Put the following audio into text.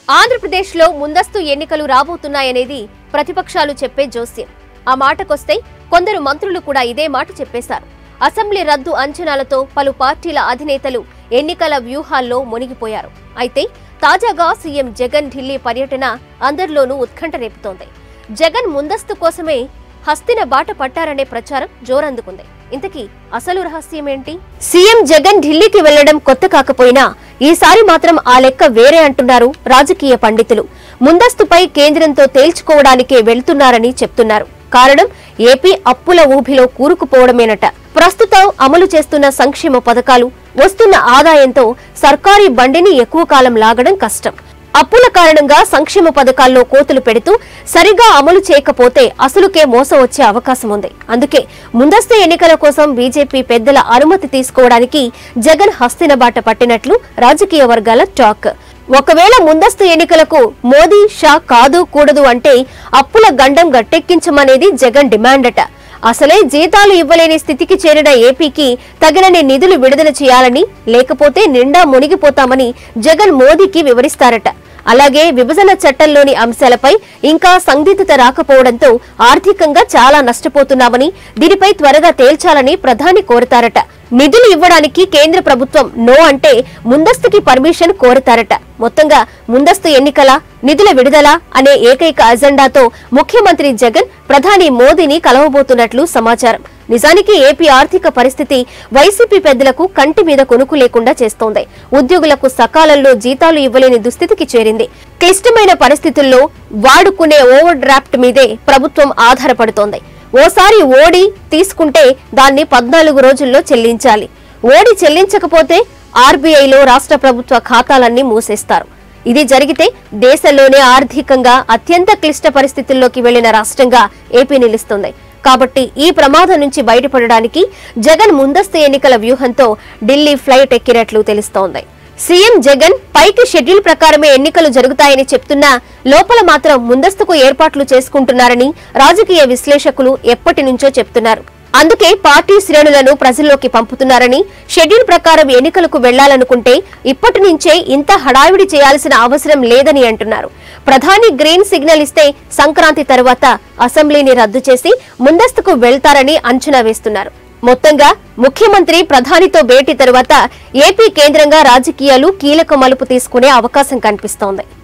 ఆంధ్రప్రదేశ్లో ముందస్తు ఎన్నికలు రాబోతున్నాయనేది ప్రతిపక్షాలు చెప్పే జోస్యం ఆ మాటకొస్తే కొందరు మంత్రులు కూడా ఇదే మాట చెప్పేశారు అసెంబ్లీ రద్దు అంచనాలతో పలు పార్టీల అధినేతలు ఎన్నికల వ్యూహాల్లో మునిగిపోయారు అయితే తాజాగా సీఎం జగన్ ఢిల్లీ పర్యటన అందరిలోనూ ఉత్కంఠ రేపుతోంది జగన్ ముందస్తు కోసమే హస్తిన బాట పట్టారనే ప్రచారం జోరందుకుంది ఇంతకీ అసలు రహస్యం ఏంటి సీఎం జగన్ ఢిల్లీకి వెళ్లడం కొత్త కాకపోయినా ఈసారి మాత్రం ఆ లెక్క వేరే అంటున్నారు రాజకీయ పండితులు ముందస్తుపై కేంద్రంతో తేల్చుకోవడానికే వెళ్తున్నారని చెప్తున్నారు కారణం ఏపీ అప్పుల ఊబిలో కూరుకుపోవడమేనట ప్రస్తుతం అమలు చేస్తున్న సంక్షేమ పథకాలు వస్తున్న ఆదాయంతో సర్కారీ బండిని ఎక్కువ కాలం లాగడం కష్టం అప్పుల కారణంగా సంక్షేమ పథకాల్లో కోతులు పెడుతూ సరిగా అమలు చేయకపోతే అసలుకే మోసం వచ్చే అవకాశం ఉంది అందుకే ముందస్తు ఎన్నికల కోసం బీజేపీ పెద్దల అనుమతి తీసుకోవడానికి జగన్ హస్తిన బాట పట్టినట్లు రాజకీయ వర్గాల టాక్ ఒకవేళ ముందస్తు ఎన్నికలకు మోదీ షా కాదు కూడదు అంటే అప్పుల గండం గట్టెక్కించమనేది జగన్ డిమాండ్ అట అసలే జీతాలు ఇవ్వలేని స్థితికి చేరిన ఏపీకి తగినన్ని నిధులు విడుదల చేయాలని లేకపోతే నిండా మునిగిపోతామని జగన్ మోదీకి వివరిస్తారట అలాగే విభజన చట్టంలోని అంశాలపై ఇంకా సందిగ్ధత రాకపోవడంతో ఆర్థికంగా చాలా నష్టపోతున్నామని దీనిపై త్వరగా తేల్చాలని ప్రధాని కోరతారట నిధులు ఇవ్వడానికి కేంద్ర ప్రభుత్వం నో అంటే ముందస్తుకి పర్మిషన్ కోరతారట మొత్తంగా ముందస్తు ఎన్నికల నిధుల విడుదల అనే ఏకైక అజెండాతో ముఖ్యమంత్రి జగన్ ప్రధాని మోదీని కలవబోతున్నట్లు సమాచారం నిజానికి ఏపీ ఆర్థిక పరిస్థితి వైసీపీ పెద్దలకు కంటి మీద కొనుకు లేకుండా చేస్తోంది ఉద్యోగులకు సకాలంలో జీతాలు ఇవ్వలేని దుస్థితికి చేరింది క్లిష్టమైన పరిస్థితుల్లో వాడుకునే ఓవర్ డ్రాఫ్ట్ మీదే ప్రభుత్వం ఆధారపడుతోంది ఓసారి ఓడి తీసుకుంటే దాన్ని పద్నాలుగు రోజుల్లో చెల్లించాలి ఓడి చెల్లించకపోతే ఆర్బీఐలో రాష్ట్ర ప్రభుత్వ ఖాతాలన్నీ మూసేస్తారు ఇది జరిగితే దేశంలోనే ఆర్థికంగా అత్యంత క్లిష్ట పరిస్థితుల్లోకి వెళ్లిన రాష్ట్రంగా ఏపీ నిలుస్తుంది కాబట్టి ఈ ప్రమాదం నుంచి బయటపడడానికి జగన్ ముందస్తు ఎన్నికల వ్యూహంతో ఢిల్లీ ఫ్లైట్ ఎక్కినట్లు తెలుస్తోంది సీఎం జగన్ పైకి షెడ్యూల్ ప్రకారమే ఎన్నికలు జరుగుతాయని చెప్తున్నా లోపల మాత్రం ముందస్తుకు ఏర్పాట్లు చేసుకుంటున్నారని రాజకీయ విశ్లేషకులు ఎప్పటి నుంచో చెప్తున్నారు అందుకే పార్టీ శ్రేణులను ప్రజల్లోకి పంపుతున్నారని షెడ్యూల్ ప్రకారం ఎన్నికలకు వెళ్లాలనుకుంటే ఇప్పటి నుంచే ఇంత హడావిడి చేయాల్సిన అవసరం లేదని అంటున్నారు ప్రధాని గ్రీన్ సిగ్నల్ ఇస్తే సంక్రాంతి తర్వాత అసెంబ్లీని రద్దు చేసి ముందస్తుకు వెళ్తారని అంచనా వేస్తున్నారు మొత్తంగా ముఖ్యమంత్రి ప్రధానితో భేటీ తరువాత ఏపీ కేంద్రంగా రాజకీయాలు కీలక మలుపు తీసుకునే అవకాశం కనిపిస్తోంది